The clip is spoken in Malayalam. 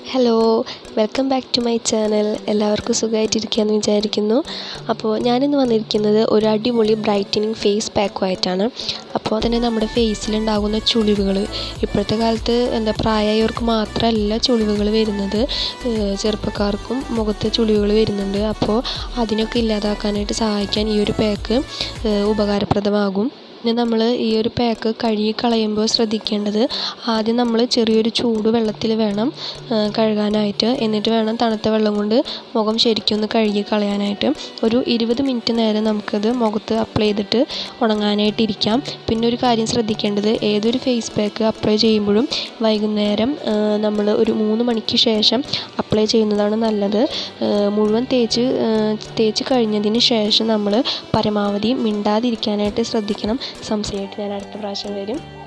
hello welcome back to my channel എല്ലാവർക്കും സുഖമായിട്ടിരിക്കുകയെന്ന് വിചാരിക്കുന്നു അപ്പോൾ ഞാനിന്ന് വന്നിരിക്കുന്നത് ഒരു അടിപൊളി ബ്രൈറ്റനിങ് ഫേസ് പാക്കുമായിട്ടാണ് അപ്പോൾ തന്നെ നമ്മുടെ ഫേസിലുണ്ടാകുന്ന ചുളിവുകൾ ഇപ്പോഴത്തെ കാലത്ത് എന്താ പ്രായമായവർക്ക് മാത്രമല്ല ചുളിവുകൾ വരുന്നത് ഏഹ് ചെറുപ്പക്കാർക്കും മുഖത്ത് ചുളിവുകൾ വരുന്നുണ്ട് അപ്പോൾ അതിനൊക്കെ ഇല്ലാതാക്കാനായിട്ട് സഹായിക്കാൻ ഈ ഒരു പാക്ക് ഏഹ് ഉപകാരപ്രദമാകും പിന്നെ നമ്മൾ ഈ ഒരു പാക്ക് കഴുകി കളയുമ്പോൾ ശ്രദ്ധിക്കേണ്ടത് ആദ്യം നമ്മൾ ചെറിയൊരു ചൂട് വെള്ളത്തിൽ വേണം ആ, കഴുകാനായിട്ട് എന്നിട്ട് വേണം തണുത്ത വെള്ളം കൊണ്ട് മുഖം ശരിക്കും ഒന്ന് കഴുകി കളയാനായിട്ട് ഒരു ഇരുപത് മിനിറ്റ് നേരം നമുക്കത് മുഖത്ത് അപ്ലൈ ചെയ്തിട്ട് ഉണങ്ങാനായിട്ട് ഇരിക്കാം പിന്നെ ഒരു കാര്യം ശ്രദ്ധിക്കേണ്ടത് ഏതൊരു ഫേസ് പാക്ക് അപ്ലൈ ചെയ്യുമ്പോഴും വൈകുന്നേരം നമ്മൾ ഒരു മൂന്ന് മണിക്ക് ശേഷം അപ്ലൈ ചെയ്യുന്നതാണ് നല്ലത് ആ, മുഴുവൻ തേച്ച് ആ, തേച്ച് കഴിഞ്ഞതിന് ശേഷം നമ്മൾ പരമാവധി മിണ്ടാതിരിക്കാനായിട്ട് ശ്രദ്ധിക്കണം സംശയമായിട്ട് ഞാൻ അടുത്ത പ്രാവശ്യം വരും